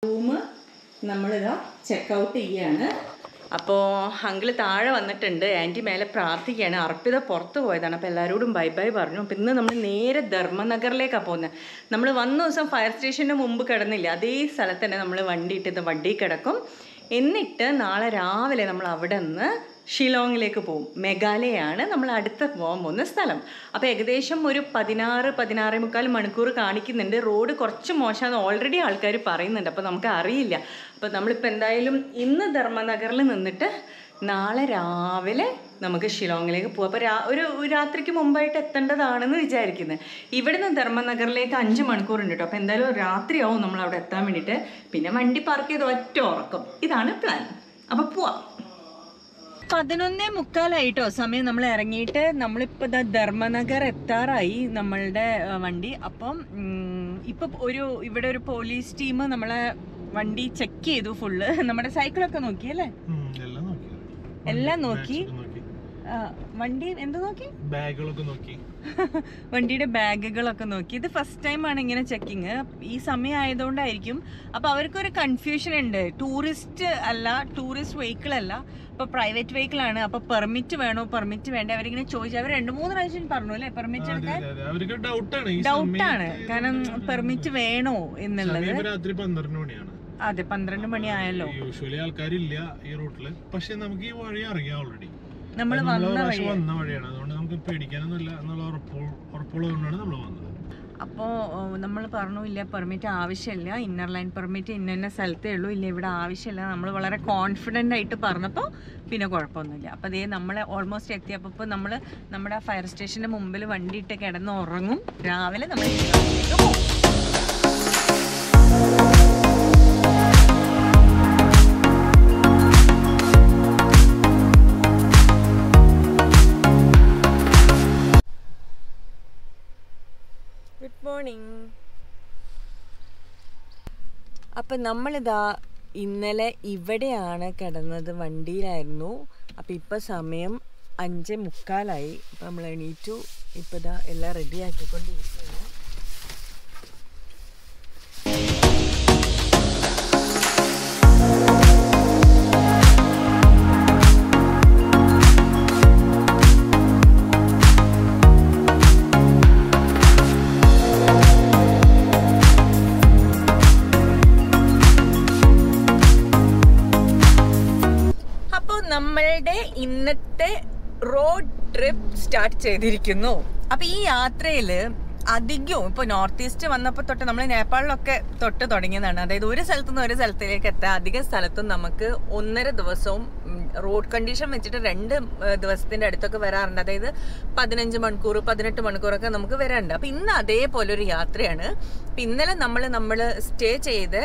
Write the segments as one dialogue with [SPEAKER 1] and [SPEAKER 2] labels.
[SPEAKER 1] Room നമ്മളിതാ checkout ചെയ്യാണ് അപ്പോൾ അങ്കിള് താഴെ വന്നിട്ടുണ്ട് ആൻറ്റി മേലെ പ്രാർത്ഥിക്കുകയാണ് അർപ്പിത പുറത്ത് പോയതാണ് അപ്പോൾ എല്ലാവരോടും ബൈ ബൈ പറഞ്ഞു അപ്പോൾ ഇന്ന് നമ്മൾ നേരെ ധർമ്മനഗറിലേക്കാണ് പോകുന്നത് നമ്മൾ വന്ന ദിവസം ഫയർ സ്റ്റേഷന് മുമ്പ് കിടന്നില്ല അതേ സ്ഥലത്ത് തന്നെ നമ്മൾ വണ്ടി ഇട്ടിട്ട് വണ്ടി കിടക്കും എന്നിട്ട് നാളെ രാവിലെ നമ്മൾ അവിടെ നിന്ന് ഷിലോങ്ങിലേക്ക് പോകും മെഘാലയാണ് നമ്മൾ അടുത്ത് പോകാൻ പോകുന്ന സ്ഥലം അപ്പോൾ ഏകദേശം ഒരു പതിനാറ് പതിനാറ് മുക്കാൽ മണിക്കൂർ കാണിക്കുന്നുണ്ട് റോഡ് കുറച്ച് മോശമാണെന്ന് ഓൾറെഡി ആൾക്കാർ പറയുന്നുണ്ട് അപ്പോൾ നമുക്ക് അറിയില്ല അപ്പോൾ നമ്മളിപ്പോൾ എന്തായാലും ഇന്ന് ധർമ്മനഗറിൽ നിന്നിട്ട് നാളെ രാവിലെ നമുക്ക് ഷിലോങ്ങിലേക്ക് പോകാം അപ്പോൾ രാ ഒരു ഒരു രാത്രിക്ക് മുമ്പായിട്ട് എത്തേണ്ടതാണെന്ന് വിചാരിക്കുന്നത് ഇവിടുന്ന് ധർമ്മനഗറിലേക്ക് അഞ്ച് മണിക്കൂറുണ്ട് കേട്ടോ അപ്പോൾ എന്തായാലും രാത്രിയാവും നമ്മൾ അവിടെ എത്താൻ വേണ്ടിയിട്ട് പിന്നെ വണ്ടി പാർക്ക് ചെയ്ത് ഒറ്റ ഉറക്കും ഇതാണ് പ്ലാൻ അപ്പോൾ പോവാം പതിനൊന്നേ മുക്കാലായിട്ടോ സമയം നമ്മൾ ഇറങ്ങിയിട്ട് നമ്മളിപ്പോൾ ദാ ധർമ്മനഗർ എത്താറായി നമ്മളുടെ ആ, വണ്ടി അപ്പം ഉം, ഇപ്പൊ ഒരു ഇവിടെ ഒരു പോലീസ് ടീം നമ്മളെ വണ്ടി ചെക്ക് ചെയ്തു ഫുള്ള് നമ്മുടെ സൈക്കിളൊക്കെ നോക്കി അല്ലേ
[SPEAKER 2] ഉം, എല്ലാം നോക്കി
[SPEAKER 1] എല്ലാം നോക്കി
[SPEAKER 2] Bags ഒക്കെ നോക്കി
[SPEAKER 1] ആ, വണ്ടി എന്ത് നോക്കി
[SPEAKER 2] ബാഗുകളൊക്കെ നോക്കി
[SPEAKER 1] വണ്ടിയുടെ ബാഗുകളൊക്കെ നോക്കി ഇത് ഫസ്റ്റ് ടൈം ആണ് ഇങ്ങനെ ചെക്കിങ് ഈ സമയം ആയതുകൊണ്ടായിരിക്കും അപ്പോൾ അവർക്കൊരു കൺഫ്യൂഷൻ ഉണ്ട് ടൂറിസ്റ്റ് അല്ല ടൂറിസ്റ്റ് വെഹിക്കിൾ അല്ല അപ്പോൾ പ്രൈവറ്റ് വെഹിക്കിൾ ആണ് അപ്പോൾ പെർമിറ്റ് വേണോ പെർമിറ്റ് വേണ്ടേ അവരിങ്ങനെ ചോദിച്ചു അവർ രണ്ട് മൂന്ന് പ്രാവശ്യം പറഞ്ഞു അല്ലേ പെർമിറ്റ്
[SPEAKER 2] അതെ,
[SPEAKER 1] എടുക്കാൻ
[SPEAKER 2] അതെ, അതെ. അവർക്ക് ഡൗട്ടാണ് ഈ
[SPEAKER 1] ഡൗട്ടാണ്
[SPEAKER 2] സമയത്ത്
[SPEAKER 1] കാരണം പെർമിറ്റ് വേണോ എന്നുള്ളത്
[SPEAKER 2] സമയം ഇപ്പൊ രാത്രി പന്ത്രണ്ട് മണിയാണ്
[SPEAKER 1] അതെ പന്ത്രണ്ട് മണി ആയല്ലോ
[SPEAKER 2] യൂഷ്വലി ആൾക്കാരില്ല ഈ റൂട്ടില് പക്ഷെ നമുക്ക് ഈ വഴി അറിയാം ഓൾറെഡി
[SPEAKER 1] നമ്മൾ വന്ന വഴി
[SPEAKER 2] വന്ന വഴിയാണ് അതുകൊണ്ട് നമുക്ക് പേടിക്കാനൊന്നുമില്ല എന്നുള്ള ഉറപ്പ് ഉറപ്പുള്ളതുകൊണ്ടാണ് നമ്മൾ വന്നത്
[SPEAKER 1] അപ്പോൾ നമ്മൾ പറഞ്ഞു ഇല്ല പെർമിറ്റ് ആവശ്യമില്ല ഇന്നർ ലൈൻ പെർമിറ്റ് ഇന്ന ഇന്ന സ്ഥലത്തേ ഉള്ളൂ ഇല്ല ഇവിടെ ആവശ്യമില്ല നമ്മൾ വളരെ കോൺഫിഡൻ്റ് ആയിട്ട് പറഞ്ഞപ്പോൾ പിന്നെ കുഴപ്പമൊന്നുമില്ല അപ്പോൾ അതേ നമ്മൾ ഓൾമോസ്റ്റ് എത്തിയപ്പോൾ ഇപ്പോൾ നമ്മൾ നമ്മുടെ ഫയർ സ്റ്റേഷൻ്റെ മുമ്പിൽ വണ്ടി ഇട്ട് കിടന്ന് ഉറങ്ങും രാവിലെ നമ്മൾ ഷിലോങ്ങിലേക്ക് പോകും ഗുഡ് മോർണിംഗ് അപ്പം നമ്മളിതാ ഇന്നലെ ഇവിടെയാണ് കിടന്നത് വണ്ടിയിലായിരുന്നു അപ്പം ഇപ്പം സമയം അഞ്ച് മുക്കാലായി അപ്പം നമ്മൾ എണീറ്റു ഇപ്പം ഇതാ എല്ലാം റെഡി ആക്കിക്കൊണ്ടിരിക്കുകയാണ് അപ്പോൾ നമ്മളുടെ ഇന്നത്തെ റോഡ് ട്രിപ്പ് സ്റ്റാർട്ട് ചെയ്തിരിക്കുന്നു അപ്പൊ ഈ യാത്രയിൽ അധികവും ഇപ്പൊ നോർത്ത് ഈസ്റ്റ് വന്നപ്പോൾ തൊട്ട് നമ്മൾ നേപ്പാളിലൊക്കെ തൊട്ട് തുടങ്ങിയതാണ് അതായത് ഒരു സ്ഥലത്തു നിന്ന് ഒരു സ്ഥലത്തിലേക്ക് എത്താൻ അധിക സ്ഥലത്തും നമുക്ക് ഒന്നര ദിവസവും റോഡ് കണ്ടീഷൻ വെച്ചിട്ട് രണ്ട് ഏഹ്, ദിവസത്തിന്റെ അടുത്തൊക്കെ വരാറുണ്ട് അതായത് പതിനഞ്ച് മണിക്കൂർ പതിനെട്ട് മണിക്കൂറൊക്കെ നമുക്ക് വരാറുണ്ട് അപ്പൊ ഇന്ന് അതേപോലെ ഒരു യാത്രയാണ് അപ്പൊ ഇന്നലെ നമ്മൾ നമ്മൾ സ്റ്റേ ചെയ്ത്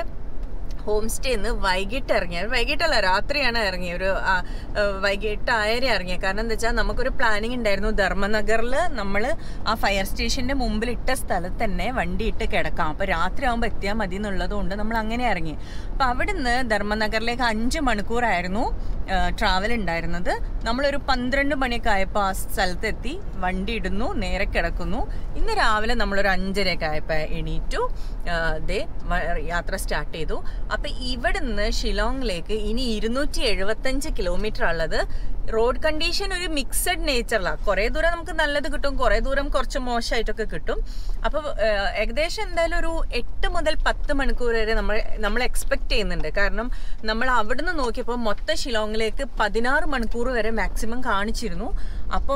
[SPEAKER 1] ഹോം സ്റ്റേന്ന് വൈകിട്ട് ഇറങ്ങിയത് വൈകിട്ടല്ല രാത്രിയാണ് ഇറങ്ങിയത് ഒരു ആ, ആ, വൈകിട്ട് ആയരെ ഇറങ്ങിയത് കാരണം എന്താ വെച്ചാൽ നമുക്കൊരു പ്ലാനിങ് ഉണ്ടായിരുന്നു ധർമ്മനഗറിൽ നമ്മൾ ആ ഫയർ സ്റ്റേഷന്റെ മുമ്പിൽ ഇട്ട സ്ഥലത്ത് തന്നെ വണ്ടി ഇട്ട് കിടക്കാം അപ്പോൾ രാത്രി ആകുമ്പോൾ എത്തിയാൽ മതി എന്നുള്ളത് കൊണ്ട് നമ്മൾ അങ്ങനെ ഇറങ്ങി അപ്പോൾ അവിടുന്ന് ധർമ്മനഗറിലേക്ക് അഞ്ച് മണിക്കൂറായിരുന്നു ട്രാവൽ ഉണ്ടായിരുന്നത് നമ്മളൊരു പന്ത്രണ്ട് മണിയൊക്കെ ആയപ്പോൾ ആ സ്ഥലത്തെത്തി വണ്ടി ഇടുന്നു നേരെ കിടക്കുന്നു ഇന്ന് രാവിലെ നമ്മളൊരു അഞ്ചരയൊക്കെ ആയപ്പോൾ എണീറ്റു ആ, ദേ വ- യാത്ര സ്റ്റാർട്ട് ചെയ്തു അപ്പൊ ഇവിടുന്ന് ഷിലോങ്ങിലേക്ക് ഇനി ഇരുന്നൂറ്റി എഴുപത്തഞ്ച് കിലോമീറ്റർ ഉള്ളത് റോഡ് കണ്ടീഷൻ ഒരു മിക്സഡ് നേച്ചറിലാണ് കുറേ ദൂരം നമുക്ക് നല്ലത് കിട്ടും കുറേ ദൂരം കുറച്ച് മോശമായിട്ടൊക്കെ കിട്ടും അപ്പൊ ഏഹ്, ഏകദേശം എന്തായാലും ഒരു എട്ട് മുതൽ പത്ത് മണിക്കൂർ വരെ നമ്മൾ നമ്മൾ എക്സ്പെക്ട് ചെയ്യുന്നുണ്ട് കാരണം നമ്മൾ അവിടുന്ന് നോക്കിയപ്പോൾ മൊത്തം ഷിലോങ്ങിലേക്ക് പതിനാറ് മണിക്കൂർ വരെ മാക്സിമം കാണിച്ചിരുന്നു അപ്പോൾ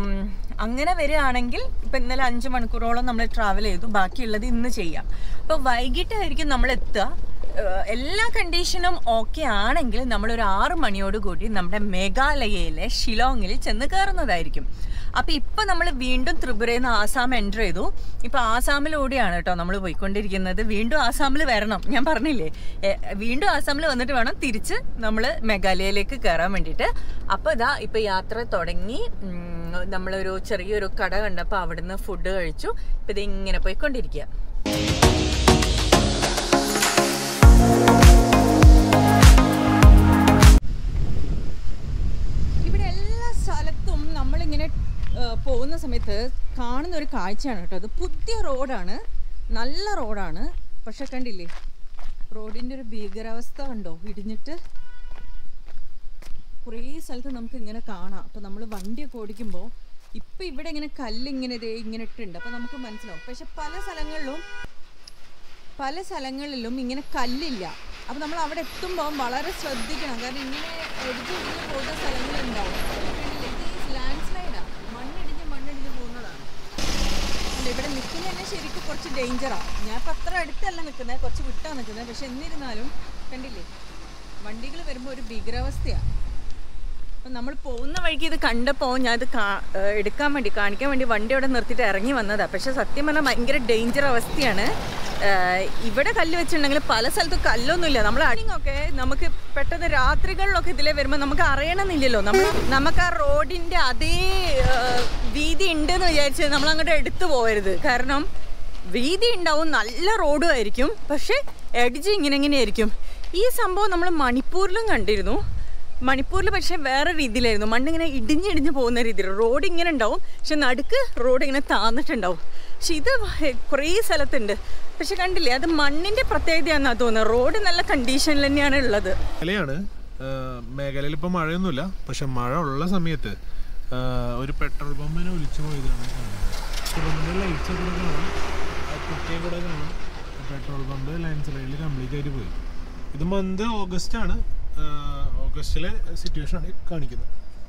[SPEAKER 1] അങ്ങനെ വരികയാണെങ്കിൽ ഇപ്പം ഇന്നലെ അഞ്ച് മണിക്കൂറോളം നമ്മൾ ട്രാവൽ ചെയ്തു ബാക്കിയുള്ളത് ഇന്ന് ചെയ്യാം അപ്പോൾ വൈകിട്ടായിരിക്കും നമ്മൾ എത്തുക ഏഹ് എല്ലാ കണ്ടീഷനും ഓക്കെ ആണെങ്കിൽ നമ്മളൊരു ആറ് മണിയോട് കൂടി നമ്മുടെ മേഘാലയയിലെ ഷിലോങ്ങിൽ ചെന്ന് കയറുന്നതായിരിക്കും അപ്പൊ ഇപ്പൊ നമ്മൾ വീണ്ടും ത്രിപുരയിൽ നിന്ന് ആസാം എൻ്റർ ചെയ്തു ഇപ്പൊ ആസാമിലൂടെയാണ് കേട്ടോ നമ്മൾ പോയിക്കൊണ്ടിരിക്കുന്നത് വീണ്ടും ആസാമിൽ വരണം ഞാൻ പറഞ്ഞില്ലേ എ, വീണ്ടും ആസാമിൽ വന്നിട്ട് വേണം തിരിച്ച് നമ്മൾ മേഘാലയയിലേക്ക് കയറാൻ വേണ്ടിയിട്ട് അപ്പൊ ഇതാ ഇപ്പൊ യാത്ര തുടങ്ങി ഉം, നമ്മളൊരു ചെറിയൊരു കട കണ്ടപ്പോൾ അവിടുന്ന് ഫുഡ് കഴിച്ചു ഇപ്പൊ ഇത് ഇങ്ങനെ പോയിക്കൊണ്ടിരിക്കുക ഇവിടെ എല്ലാ സ്ഥലത്തും നമ്മളിങ്ങനെ ആ, പോകുന്ന സമയത്ത് കാണുന്ന ഒരു കാഴ്ചയാണ് കേട്ടോ അത് പുതിയ റോഡാണ് നല്ല റോഡാണ് പക്ഷെ കണ്ടില്ലേ റോഡിന്റെ ഒരു ഭീകരാവസ്ഥ കണ്ടോ ഇടിഞ്ഞിട്ട് കുറേ സ്ഥലത്ത് നമുക്ക് ഇങ്ങനെ കാണാം അപ്പം നമ്മൾ വണ്ടിയൊക്കെ ഓടിക്കുമ്പോൾ ഇപ്പം ഇവിടെ ഇങ്ങനെ കല്ലിങ്ങനെ ദേ ഇങ്ങനെ ഇട്ടുണ്ട് അപ്പം നമുക്ക് മനസ്സിലാവും പക്ഷെ പല സ്ഥലങ്ങളിലും പല സ്ഥലങ്ങളിലും ഇങ്ങനെ കല്ലില്ല അപ്പം നമ്മൾ അവിടെ എത്തുമ്പോൾ വളരെ ശ്രദ്ധിക്കണം കാരണം ഇങ്ങനെ എടുത്ത് ഇടിഞ്ഞ് പോകുന്ന സ്ഥലങ്ങളുണ്ടാവും ലാൻഡ് സ്ലൈഡാണ് മണ്ണിടിഞ്ഞ് മണ്ണിടിഞ്ഞ് പോകുന്നതാണ് അല്ല ഇവിടെ നിൽക്കുന്ന തന്നെ ശരിക്കും കുറച്ച് ഡേഞ്ചറാണ് ഞാൻ ഇപ്പം അത്ര അടുത്തല്ല നിൽക്കുന്നത് കുറച്ച് വിട്ടാണ് നിൽക്കുന്നത് പക്ഷെ എന്നിരുന്നാലും കണ്ടില്ലേ വണ്ടികൾ വരുമ്പോൾ ഒരു ഭീകരാവസ്ഥയാണ് അപ്പം നമ്മൾ പോകുന്ന വഴിക്ക് ഇത് കണ്ടപ്പോൾ ഞാൻ ഇത് കാ ഏഹ് എടുക്കാൻ വേണ്ടി കാണിക്കാൻ വേണ്ടി വണ്ടി അവിടെ നിർത്തിയിട്ട് ഇറങ്ങി വന്നതാണ് പക്ഷെ സത്യം പറഞ്ഞാൽ ഭയങ്കര ഡേഞ്ചർ അവസ്ഥയാണ് ഏഹ് ഇവിടെ കല്ല് വെച്ചിട്ടുണ്ടെങ്കിൽ പല സ്ഥലത്തും കല്ലൊന്നുമില്ല നമ്മൾ ഒക്കെ നമുക്ക് പെട്ടെന്ന് രാത്രികളിലൊക്കെ ഇതിലെ വരുമ്പോൾ നമുക്ക് അറിയണമെന്നില്ലല്ലോ നമ്മൾ നമുക്ക് ആ റോഡിൻ്റെ അതേ ഏഹ് വീതി ഉണ്ടെന്ന് വിചാരിച്ച് നമ്മൾ അങ്ങോട്ട് എടുത്തു പോകരുത് കാരണം വീതി ഉണ്ടാവും നല്ല റോഡും ആയിരിക്കും പക്ഷേ എഡ്ജ് ഇങ്ങനെ ഇങ്ങനെ ആയിരിക്കും ഈ സംഭവം നമ്മൾ മണിപ്പൂരിലും കണ്ടിരുന്നു മണിപ്പൂരിൽ പക്ഷേ വേറെ രീതിയിലായിരുന്നു മണ്ണിങ്ങനെ ഇടിഞ്ഞിടിഞ്ഞ് പോകുന്ന രീതിയിൽ റോഡ് ഇങ്ങനെ ഉണ്ടാവും പക്ഷെ നടുക്ക് റോഡ് ഇങ്ങനെ താന്നിട്ടുണ്ടാവും പക്ഷെ ഇത് കുറേ സ്ഥലത്തുണ്ട് പക്ഷെ കണ്ടില്ലേ അത് മണ്ണിൻ്റെ പ്രത്യേകതയാണെന്നാണ് തോന്നുന്നത് റോഡ് നല്ല കണ്ടീഷനിൽ തന്നെയാണ് ഉള്ളത്
[SPEAKER 2] മേഖലയാണ് മേഖലയിൽ ഇപ്പോൾ മഴയൊന്നുമില്ല പക്ഷെ മഴ ഉള്ള സമയത്ത് ആ, ഒരു പെട്രോൾ പമ്പിനെ ഒലിച്ചു പോയതാണ് കാണുന്നത്. പെട്രോൾ പമ്പിന്റെ ലൈറ്റ്സ് ഒക്കെ ഇവിടെ കാണാം ആ കുട്ടിയെ കൂടെ കാണാം പെട്രോൾ പമ്പ് ലാൻഡ് സ്ലൈഡിൽ കംപ്ലീറ്റ് ആയിട്ട് പോയി ഇത് മന്ത് ഓഗസ്റ്റ് ആണ് ആ, ഓഗസ്റ്റിലെ സിറ്റുവേഷൻ ആണ് കാണിക്കുന്നത്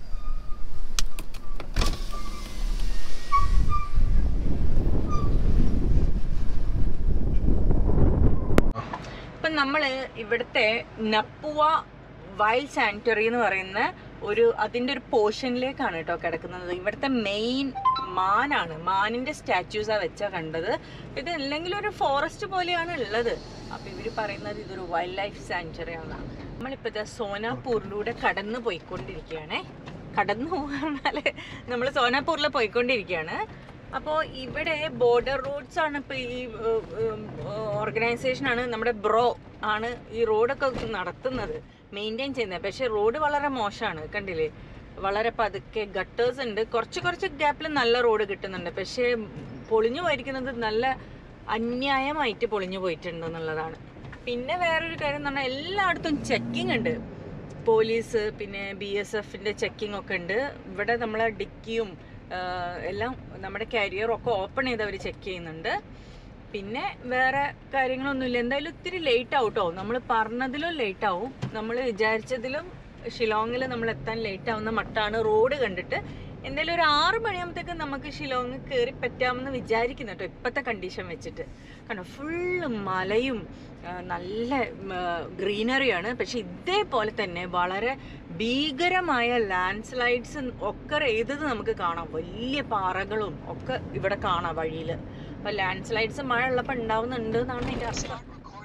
[SPEAKER 1] ഇപ്പം നമ്മൾ ഇവിടുത്തെ നപ്പുവ വൈൽഡ് സാനിറ്ററി എന്ന് പറയുന്ന ഒരു അതിൻ്റെ ഒരു പോർഷനിലേക്കാണ് കേട്ടോ കിടക്കുന്നത് ഇവിടുത്തെ മെയിൻ മാനാണ് മാനിൻ്റെ സ്റ്റാച്യൂസാണ് വെച്ചാ കണ്ടത് ഇത് അല്ലെങ്കിൽ ഒരു ഫോറസ്റ്റ് പോലെയാണ് ഉള്ളത് അപ്പം ഇവർ പറയുന്നത് ഇതൊരു വൈൽഡ് ലൈഫ് സാനിറ്ററി ആണ് നമ്മളിപ്പോൾ ഇത് സോനാപൂരിലൂടെ കടന്നു പോയിക്കൊണ്ടിരിക്കുകയാണേ കടന്നു പോകാന്നാൽ നമ്മൾ സോനാപൂരിൽ പോയിക്കൊണ്ടിരിക്കുകയാണ് അപ്പോൾ ഇവിടെ ബോർഡർ റോഡ്സ് ആണ് ഇപ്പോൾ ഈ ഓർഗനൈസേഷൻ ആണ് നമ്മുടെ ബ്രോ ആണ് ഈ റോഡൊക്കെ നടത്തുന്നത് മെയിൻറ്റെയിൻ ചെയ്യുന്നത് പക്ഷേ റോഡ് വളരെ മോശമാണ് കണ്ടില്ലേ വളരെ പതുക്കെ ഗട്ടേഴ്സ് ഉണ്ട് കുറച്ച് കുറച്ച് ഗ്യാപ്പിൽ നല്ല റോഡ് കിട്ടുന്നുണ്ട് പക്ഷേ പൊളിഞ്ഞു പോയിരിക്കുന്നത് നല്ല അന്യായമായിട്ട് പൊളിഞ്ഞു പോയിട്ടുണ്ട് എന്നുള്ളതാണ് പിന്നെ വേറൊരു കാര്യം എന്ന് പറഞ്ഞാൽ എല്ലായിടത്തും ചെക്കിംഗ് ഉണ്ട് പോലീസ് പിന്നെ ബി എസ് എഫിൻ്റെ ചെക്കിംഗ് ഒക്കെ ഉണ്ട് ഇവിടെ നമ്മളെ ഡിക്കിയും ആഹ് എല്ലാം നമ്മുടെ കരിയറും ഒക്കെ ഓപ്പൺ ചെയ്ത് അവർ ചെക്ക് ചെയ്യുന്നുണ്ട് പിന്നെ വേറെ കാര്യങ്ങളൊന്നുമില്ല എന്തായാലും ഇത്തിരി ലേറ്റ് ആവും കേട്ടോ നമ്മൾ പറഞ്ഞതിലും ലേറ്റ് ആവും നമ്മൾ വിചാരിച്ചതിലും ഷിലോങ്ങിൽ നമ്മൾ എത്താൻ ലേറ്റ് ആവുന്ന മട്ടാണ് റോഡ് കണ്ടിട്ട് എന്തായാലും ഒരു ആറ് മണിയാകുമ്പോഴത്തേക്ക് നമുക്ക് ഷിലോങ് കയറി പറ്റാമെന്ന് വിചാരിക്കുന്നു കേട്ടോ ഇപ്പോഴത്തെ കണ്ടീഷൻ വെച്ചിട്ട് കാരണം ഫുള്ള് മലയും ആ, നല്ല ഗ്രീനറിയാണ് പക്ഷെ ഇതേപോലെ തന്നെ വളരെ ഭീകരമായ ലാൻഡ് സ്ലൈഡ്സ് ഒക്കെ എഴുതത് നമുക്ക് കാണാം വലിയ പാറകളും ഒക്കെ ഇവിടെ കാണാം വഴിയിൽ അപ്പൊ ലാൻഡ് സ്ലൈഡ്സ് മഴ ഉള്ളപ്പോൾ ഉണ്ടാവുന്നുണ്ട് എന്നാണ് എൻ്റെ അർത്ഥം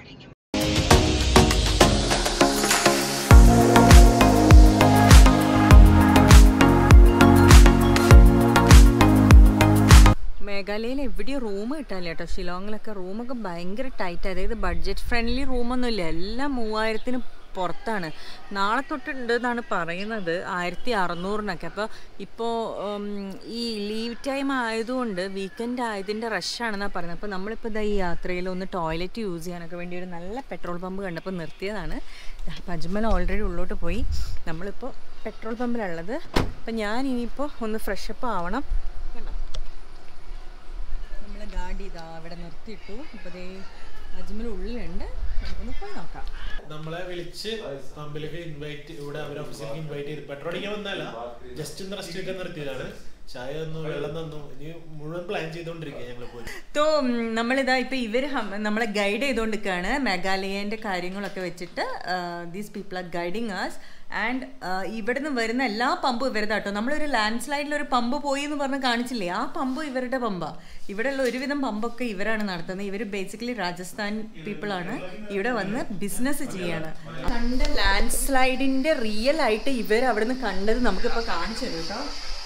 [SPEAKER 1] മേഘാലയയിൽ എവിടെയും റൂം കിട്ടാനില്ല കേട്ടോ ഷിലോങ്ങിലൊക്കെ റൂമൊക്കെ ഭയങ്കര ടൈറ്റ് അതായത് ബഡ്ജറ്റ് ഫ്രണ്ട്ലി റൂമൊന്നുമില്ല എല്ലാം മൂവായിരത്തിന് പുറത്താണ് നാളെ തൊട്ടുണ്ട് എന്നാണ് പറയുന്നത് ആയിരത്തി അറുന്നൂറിനൊക്കെ അപ്പോൾ ഇപ്പോൾ ഈ ലീവ് ടൈം ആയതുകൊണ്ട് വീക്കെൻഡ് ആയതിൻ്റെ റഷാണെന്നാണ് പറയുന്നത് അപ്പോൾ നമ്മളിപ്പോൾ ഇതാ ഈ യാത്രയിൽ ഒന്ന് ടോയ്ലറ്റ് യൂസ് ചെയ്യാനൊക്കെ വേണ്ടി ഒരു നല്ല പെട്രോൾ പമ്പ് കണ്ടപ്പോൾ നിർത്തിയതാണ് പജ്മൽ ഓൾറെഡി ഉള്ളോട്ട് പോയി നമ്മളിപ്പോൾ പെട്രോൾ പമ്പിലുള്ളത് അപ്പം ഞാൻ ഇനിയിപ്പോൾ ഒന്ന് ഫ്രഷപ്പ് ആവണം കണ്ടോ നമ്മളെ ഗാഡി ഇതാ അവിടെ നിർത്തിയിട്ടു അപ്പോൾ ദേ അജ്മൽ ഉള്ളിലുണ്ട് നമുക്കൊന്ന് പോയി നോക്കാം
[SPEAKER 2] നമ്മളെ വിളിച്ച് പമ്പിലേക്ക് ഇൻവൈറ്റ് ഇവിടെ അവർ ഓഫീസിലേക്ക് ഇൻവൈറ്റ് ചെയ്ത് പെട്രോൾ അടിക്കാൻ വന്നല്ല ജസ്റ്റ് ഒന്ന് റെസ്റ്റ് എടുക്കാൻ നിർത്തിയതാണ് ചായ തന്നു വെള്ളം തന്നു ഇനി മുഴുവൻ പ്ലാൻ ചെയ്തുകൊണ്ടിരിക്കുക ഞങ്ങൾ പോയി
[SPEAKER 1] തോ ഉം, നമ്മളിതാ ഇപ്പൊ ഇവര് ഹം- നമ്മളെ ഗൈഡ് ചെയ്തുകൊണ്ടിരിക്കുകയാണ് മേഘാലയന്റെ കാര്യങ്ങളൊക്കെ വെച്ചിട്ട് these people are guiding us and ഇവിടുന്ന് വരുന്ന എല്ലാ പമ്പും ഇവരുടെ കേട്ടോ നമ്മളൊരു ലാൻഡ് സ്ലൈഡിൽ ഒരു പമ്പ് പോയി എന്ന് പറഞ്ഞ് കാണിച്ചില്ലേ ആ പമ്പ് ഇവരുടെ പമ്പാ ഇവിടെയുള്ള ഒരുവിധം പമ്പൊക്കെ ഇവരാണ് നടത്തുന്നത് ഇവർ ബേസിക്കലി രാജസ്ഥാൻ പീപ്പിൾ ആണ് ഇവിടെ വന്ന് ബിസിനസ് ചെയ്യാണ് കണ്ട ലാൻഡ് സ്ലൈഡിന്റെ റിയൽ ആയിട്ട് ഇവർ അവിടുന്ന് കണ്ടത് നമുക്കിപ്പോൾ കാണിച്ചു തരും കേട്ടോ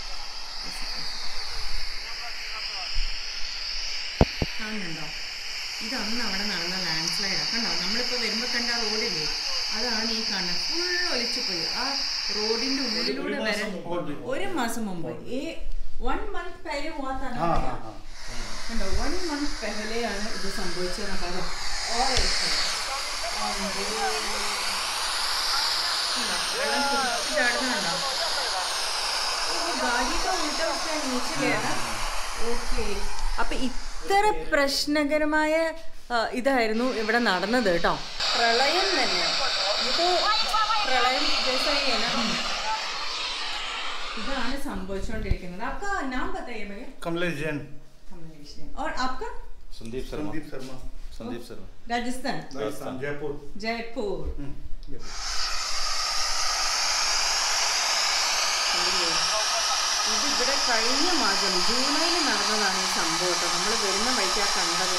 [SPEAKER 1] കാണുന്നുണ്ടോ ഇത് അന്ന് അവിടെ നടന്ന ലാൻഡ് സ്ലൈഡാണ് കണ്ടോ നമ്മളിപ്പോൾ വരുമ്പോൾ കണ്ട ആ റോഡില്ലേ അതാണ് ഈ കാണുന്നത് ഫുൾ ഒലിച്ചു പോയി ആ റോഡിന്റെ ഉള്ളിലൂടെ വരെ ഒരു മാസം മുമ്പ് ഈ വൺ മന്ത് പഹലെ हुआ था ना भैया? കണ്ടോ വൺ മന്ത് പെഹലെയാണ് ഇത് സംഭവിച്ചത് വെള്ളം കുതിച്ച് ചാടുന്നുണ്ടോ गाड़ी का उल्टा उसका नीचे गया ना ഓക്കെ അപ്പൊ ഇത്ര പ്രശ്നകരമായ ആ, ഇതായിരുന്നു ഇവിടെ നടന്നത് കേട്ടോ പ്രളയം തന്നെ ഇത് പ്രളയം ജैसा ഇതാണ് സംഭവിച്ചുകൊണ്ടിരിക്കുന്നത് आपका नाम बताइए भैया
[SPEAKER 3] कमलेश जैन
[SPEAKER 1] कमलेश ने और आपका
[SPEAKER 4] संदीप शर्मा
[SPEAKER 3] संदीप शर्मा
[SPEAKER 4] संदीप शर्मा
[SPEAKER 1] राजस्थान
[SPEAKER 3] राजस्थान जयपुर
[SPEAKER 1] जयपुर ഇത് ഇവിടെ കഴിഞ്ഞ മാസം ജൂലൈയിൽ നടന്നതാണ് ഈ സംഭവം കേട്ടോ നമ്മൾ വരുന്ന വഴിക്കാ കണ്ടത്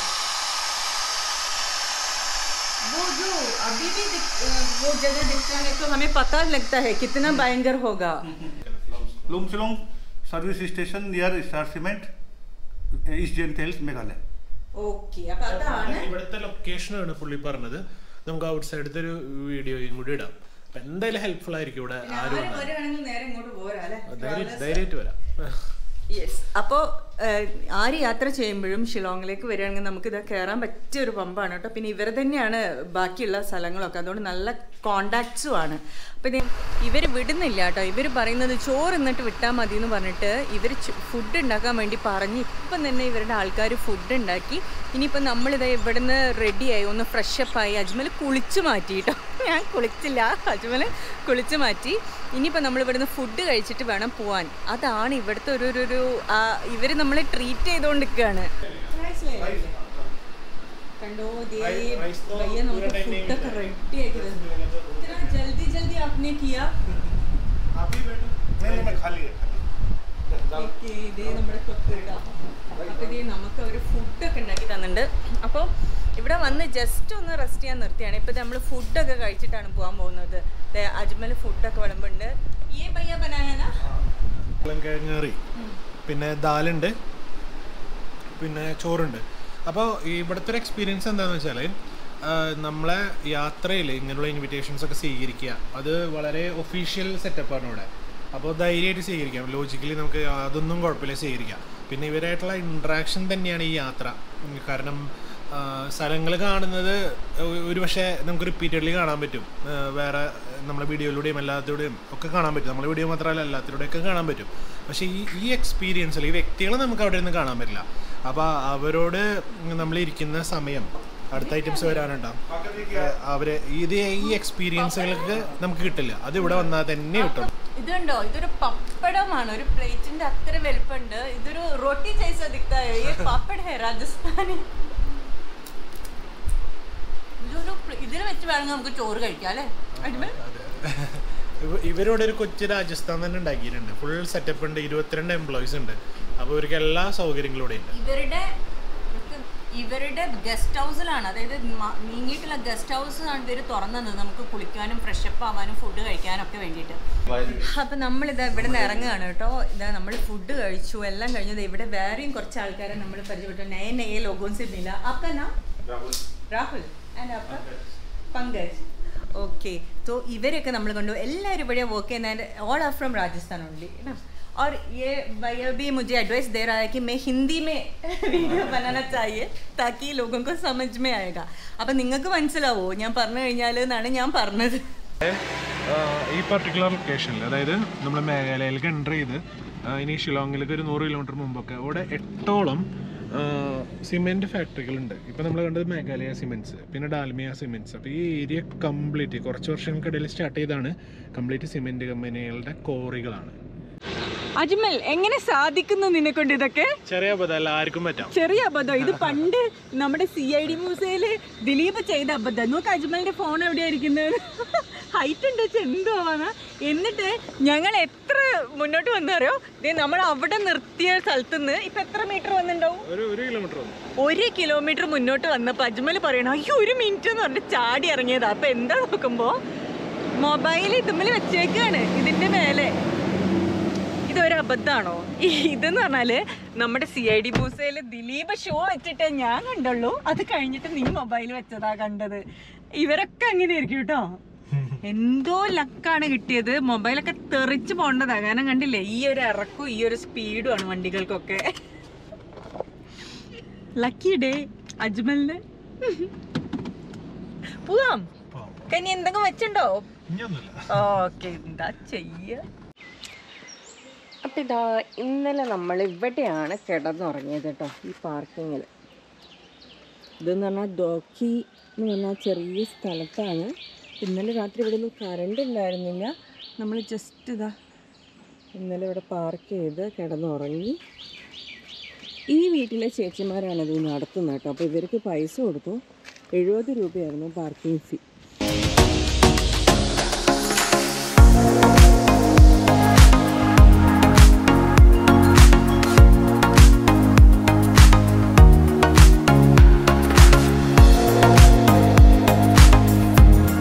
[SPEAKER 1] वो जो अभी भी दिख- अ, वो जगह दिखता है तो हमें पता लगता है कितना भयंकर होगा
[SPEAKER 3] Lumshnong service station near Star Cement East Jaintia Hills Meghalaya
[SPEAKER 1] okay അപ്പൊ അതാണ്
[SPEAKER 2] ഇവിടുത്തെ ലൊക്കേഷനാണ് പുള്ളി പറഞ്ഞത് നമുക്ക് ഔട്ട് സൈഡത്തെ ഒരു വീഡിയോയും കൂടി ഇടാം അപ്പൊ എന്തായാലും ഹെൽപ്ഫുൾ ആയിരിക്കും ഇവിടെ ആരും
[SPEAKER 1] ആരും
[SPEAKER 2] വന്നാൽ.
[SPEAKER 1] വരികയാണെങ്കിൽ നേരെ ഇങ്ങോട്ട് പോരാ അല്ലേ
[SPEAKER 2] ധൈര്യം- ധൈര്യമായിട്ട് വരാം
[SPEAKER 1] യെസ് അപ്പോൾ ആര് യാത്ര ചെയ്യുമ്പോഴും ഷിലോങ്ങിലേക്ക് വരികയാണെങ്കിൽ നമുക്ക് ഇത് കയറാൻ പറ്റിയ ഒരു പമ്പാണ് കേട്ടോ പിന്നെ ഇവർ തന്നെയാണ് ബാക്കിയുള്ള സ്ഥലങ്ങളൊക്കെ അതുകൊണ്ട് നല്ല കോണ്ടാക്ട്സും ആണ് അപ്പം ഇവർ വിടുന്നില്ല കേട്ടോ ഇവർ പറയുന്നത് ചോറ് എന്നിട്ട് വിട്ടാൽ മതി എന്ന് പറഞ്ഞിട്ട് ഇവർ ഫുഡ് ഉണ്ടാക്കാൻ വേണ്ടി പറഞ്ഞ് ഇപ്പം തന്നെ ഇവരുടെ ആൾക്കാർ ഫുഡ് ഉണ്ടാക്കി ഇനിയിപ്പോൾ നമ്മളിത് ഇവിടുന്ന് റെഡിയായി ഒന്ന് ഫ്രഷപ്പായി അജ്മൽ കുളിച്ച് മാറ്റി കേട്ടോ ഞാൻ കുളിച്ചില്ല അജ്മൽ കുളിച്ച് മാറ്റി ഇനിയിപ്പോൾ നമ്മൾ ഇവിടുന്ന് ഫുഡ് കഴിച്ചിട്ട് വേണം പോവാൻ അതാണ് ഇവിടുത്തെ ഒരു ഒരു ഒരു ഇവർ നമ്മളെ ട്രീറ്റ് ചെയ്തുകൊണ്ടിരിക്കുകയാണ് കണ്ടോ ദേ ഭയ്യ നമുക്ക് ഫുഡൊക്കെ റെഡി ആക്കി തന്നു ഇത്ര ജൽദി ജൽദി ആപ്നെ കിയാ
[SPEAKER 3] नहीं नहीं मैं खाली है खाली
[SPEAKER 1] ഓക്കേ, ഇതേ നമ്മുടെ കൊത്തുക അപ്പോൾ ഇതേ നമുക്ക് അവർ ഫുഡൊക്കെ ഉണ്ടാക്കി തന്നിട്ടുണ്ട് അപ്പോൾ ഇവിടെ വന്ന് ജസ്റ്റ് ഒന്ന് റെസ്റ്റ് ചെയ്യാൻ നിർത്തിയാണ് ഇപ്പോൾ നമ്മൾ ഫുഡൊക്കെ കഴിച്ചിട്ടാണ് പോകാൻ പോകുന്നത് ദേ അജ്മൽ ഫുഡൊക്കെ വിളമ്പുണ്ട് ഈ ഭയ്യ ബനായന
[SPEAKER 2] കിഴങ്ങേറി പിന്നെ ദാലുണ്ട് പിന്നെ ചോറുണ്ട് അപ്പോൾ ഇവിടുത്തെ ഒരു എക്സ്പീരിയൻസ് എന്താണെന്ന് വെച്ചാൽ നമ്മളെ യാത്രയിൽ ഇങ്ങനെയുള്ള ഇൻവിറ്റേഷൻസ് ഒക്കെ സ്വീകരിക്കുക അത് വളരെ ഒഫീഷ്യൽ സെറ്റപ്പാണ് ഇവിടെ അപ്പോൾ ധൈര്യമായിട്ട് സ്വീകരിക്കാം ലോജിക്കലി നമുക്ക് അതൊന്നും കുഴപ്പമില്ല സ്വീകരിക്കാം പിന്നെ ഇവരായിട്ടുള്ള ഇൻട്രാക്ഷൻ തന്നെയാണ് ഈ യാത്ര ഉം, കാരണം സ്ഥലങ്ങൾ കാണുന്നത് ഒ- ഒരു പക്ഷേ നമുക്ക് റിപ്പീറ്റഡ്ലി കാണാൻ പറ്റും ആ, വേറെ നമ്മളെ വീഡിയോയിലൂടെയും എല്ലാത്തിലൂടെയും ഒക്കെ കാണാൻ പറ്റും നമ്മളെ വീഡിയോ മാത്രമല്ല എല്ലാത്തിലൂടെയൊക്കെ കാണാൻ പറ്റും പക്ഷേ ഈ ഈ എക്സ്പീരിയൻസിൽ ഈ വ്യക്തികളെ നമുക്ക് അവിടെ നിന്ന് കാണാൻ പറ്റില്ല അപ്പോൾ അവരോട് നമ്മൾ ഇരിക്കുന്ന സമയം അടുത്ത ഐറ്റംസ് വരാനുണ്ടാവും അവരെ ഇത് ഈ എക്സ്പീരിയൻസുകൾക്ക് നമുക്ക് കിട്ടില്ല അത് ഇവിടെ വന്നാൽ തന്നെ കിട്ടും
[SPEAKER 1] ഇത് കണ്ടോ ഇതൊരു പപ്പടമാണ് ഒരു പ്ലേറ്റിന്റെ അത്ര വലുപ്പമുണ്ട് ഇതൊരു റൊട്ടി ജൈസ ദിക്താ है ये पापड़ है राजस्थानी ഇതൊരു പ്ല- ഇതിന് വെച്ച് വേണമെങ്കിൽ നമുക്ക് ചോറ് കഴിക്കാം അല്ലേ അജ്മൽ
[SPEAKER 2] ഇവ- ഇവരിവിടെ ഒരു കൊച്ചു രാജസ്ഥാൻ തന്നെ ഉണ്ടാക്കിയിട്ടുണ്ട് ഫുൾ സെറ്റപ്പ് ഉണ്ട് ഇരുപത്തിരണ്ട് എംപ്ലോയീസ് ഉണ്ട് അപ്പോൾ ഇവർക്ക് എല്ലാ സൗകര്യങ്ങളും ഇവിടെ ഉണ്ട്
[SPEAKER 1] ഇവരുടെ ഇവർക്ക് ഇവരുടെ ഗസ്റ്റ് ഹൗസിലാണ് അതായത് മ- നീങ്ങിയിട്ടുള്ള ഗസ്റ്റ് ഹൗസ് ആണ് ഇവർ തുറന്നത് നമുക്ക് കുളിക്കാനും ഫ്രഷപ്പ് ആവാനും ഫുഡ് കഴിക്കാനും ഒക്കെ വേണ്ടിയിട്ട് അപ്പം നമ്മളിതാ ഇവിടെ നിന്ന് ഇറങ്ങുകയാണ് കേട്ടോ ഇതാ നമ്മൾ ഫുഡ് കഴിച്ചു എല്ലാം കഴിഞ്ഞത് ഇവിടെ വേറെയും കുറച്ച് ആൾക്കാരെ നമ്മൾ പരിചയപ്പെട്ടു നയ നയ ലോഗോൻ സെ മില आपका नाम രാഹുൽ ആൻഡ് आपका പങ്കജ് ഓക്കെ तो ഇവരൊക്കെ നമ്മൾ കണ്ടു എല്ലാവരും ഇവിടെ വർക്ക് ചെയ്യുന്ന all are from Rajasthan only और ये भैया भी मुझे एडवाइस दे रहा है कि मैं हिंदी में വീഡിയോ बनाना चाहिए ताकि लोगों को समझ में आएगा അപ്പം നിങ്ങൾക്ക് മനസ്സിലാവോ ഞാൻ പറഞ്ഞു കഴിഞ്ഞാൽ എന്നാണ് ഞാൻ പറഞ്ഞത്
[SPEAKER 2] ഈ പർട്ടിക്കുലർ ലൊക്കേഷനിൽ അതായത് നമ്മൾ മേഘാലയയിലേക്ക് എൻ്റർ ചെയ്ത് ആ, ഇനി ഷിലോങ്ങിലേക്ക് ഒരു നൂറ് കിലോമീറ്റർ മുമ്പൊക്കെ അവിടെ എട്ടോളം സിമെൻറ്റ് ഫാക്ടറികളുണ്ട് ഇപ്പം നമ്മൾ കണ്ടത് മേഘാലയ സിമെൻറ്റ്സ് പിന്നെ ഡാൽമിയ സിമെൻറ്റ്സ് അപ്പോൾ ഈ ഏരിയ കംപ്ലീറ്റ് കുറച്ച് വർഷങ്ങൾക്കിടയിൽ സ്റ്റാർട്ട് ചെയ്താണ് കംപ്ലീറ്റ് സിമെൻറ്റ് കമ്പനികളുടെ കോറികളാണ്
[SPEAKER 1] അജ്മൽ എങ്ങനെ സാധിക്കുന്നു നിന്നെ കൊണ്ട് ഇതൊക്കെ
[SPEAKER 2] ചെറിയ അബദ്ധമല്ല ആർക്കും പറ്റാം
[SPEAKER 1] ചെറിയ അബദ്ധം ഇത് പണ്ട് നമ്മുടെ സി ഐ ഡി മ്യൂസിയയില് ദിലീപ് ചെയ്ത അബദ്ധം നോക്ക് അജ്മലിന്റെ ഫോൺ എവിടെയായിരിക്കുന്നത് ഹൈറ്റ് ഉണ്ട് ചെന്തോവാണ് എന്നിട്ട് ഞങ്ങൾ എത്ര മുന്നോട്ട് വന്നറിയോ ദേ നമ്മൾ അവിടെ നിർത്തിയ സ്ഥലത്ത് നിന്ന് ഇപ്പൊ എത്ര മീറ്റർ വന്നിട്ടുണ്ടാവും
[SPEAKER 2] ഒരു ഒരു കിലോമീറ്റർ വന്നു
[SPEAKER 1] ഒരു കിലോമീറ്റർ മുന്നോട്ട് വന്നപ്പോൾ അജ്മൽ പറയണം അയ്യോ ഒരു മിനിറ്റ് എന്ന് പറഞ്ഞിട്ട് ചാടി ഇറങ്ങിയതാ അപ്പൊ എന്താ നോക്കുമ്പോ മൊബൈൽ ഇതുമ്മൽ വെച്ചേക്കാണ് ഇതിന്റെ മേലെ ഇതൊരു അബദ്ധമാണോ ഇതെന്ന് പറഞ്ഞാല് നമ്മുടെ സി ഐ ഡി ബൂസയില് ദിലീപ് ഷോ വെച്ചിട്ടേ ഞാൻ കണ്ടുള്ളൂ അത് കഴിഞ്ഞിട്ട് നീ മൊബൈൽ വെച്ചതാ കണ്ടത് ഇവരൊക്കെ അങ്ങനെയായിരിക്കും കേട്ടോ എന്തോ ലക്കാണ് കിട്ടിയത് മൊബൈലൊക്കെ തെറിച്ച് പോണ്ടതാ കാരണം കണ്ടില്ലേ ഈ ഒരു ഇറക്കും ഈ ഒരു സ്പീഡും ആണ് വണ്ടികൾക്കൊക്കെ ലക്കി ഡേ അജ്മലിന് പോവാം
[SPEAKER 2] പോവാം.
[SPEAKER 1] കനി എന്തെങ്കിലും വെച്ചിണ്ടോ
[SPEAKER 2] ഇനിയൊന്നുമില്ല
[SPEAKER 1] ഓക്കെ എന്താ ചെയ്യ അപ്പം ഇതാ ഇന്നലെ നമ്മൾ ഇവിടെയാണ് കിടന്നുറങ്ങിയത് കേട്ടോ ഈ പാർക്കിങ്ങിൽ ഇതെന്ന് പറഞ്ഞാൽ ദോക്കി എന്ന് പറഞ്ഞാൽ ചെറിയ സ്ഥലത്താണ് ഇന്നലെ രാത്രി ഇവിടെ ഒന്നും കറണ്ട് ഉണ്ടായിരുന്നില്ല നമ്മൾ ജസ്റ്റ് ഇതാ ഇന്നലെ ഇവിടെ പാർക്ക് ചെയ്ത് കിടന്നുറങ്ങി ഈ വീട്ടിലെ ചേച്ചിമാരാണ് ഇത് നടത്തുന്നത് കേട്ടോ അപ്പോൾ ഇവർക്ക് പൈസ കൊടുത്തു എഴുപത് രൂപയായിരുന്നു പാർക്കിംഗ് ഫീ